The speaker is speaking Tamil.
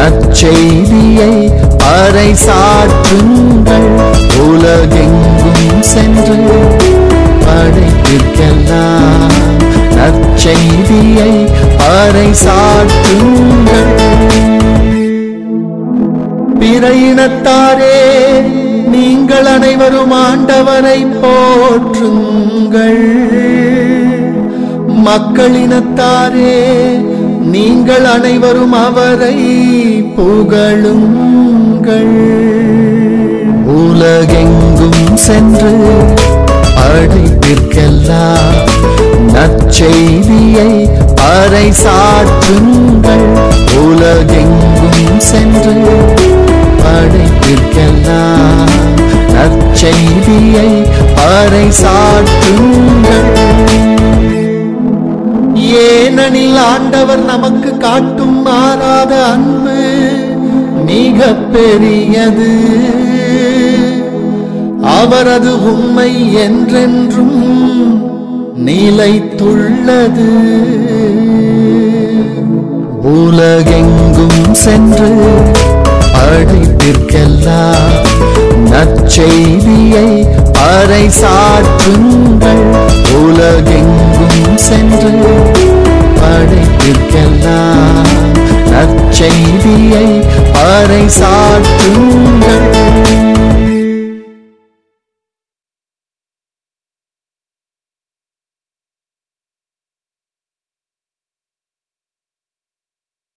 நற்செய்தியை பறைசாற்றுங்கள் உலகெங்கும் சென்று படைப்பிற்கெல்லாம் நற்செய்தியை பறைசாற்றுங்கள் பிற இனத்தாரே நீங்கள் அனைவரும் ஆண்டவரை போற்றுங்கள் மக்களினத்தாரே நீங்கள் அனைவரும் அவரை புகழுங்கள் உலகெங்கும் சென்று படைப்பிற்கெல்லாம் நற்செய்தியை பறைசாற்றுங்கள் உலகெங்கும் சென்று படைப்பிற்கெல்லாம் நற்செய்தியை பறைசாற்றுங்கள் ஏனெனில் ஆண்டவர் நமக்கு காட்டும் மாறாத அன்பு மிக பெரியது அவரது உண்மை என்றென்றும் நிலைத்துள்ளது உலகெங்கும் சென்று படைப்பிற்கெல்லாம் நற்செய்தியை பறைசாற்றுங்கள் உலகெங்கும் சென்று படைப்பிற்கெல்லாம் நற்செய்தியை பறைசாற்றுங்கள்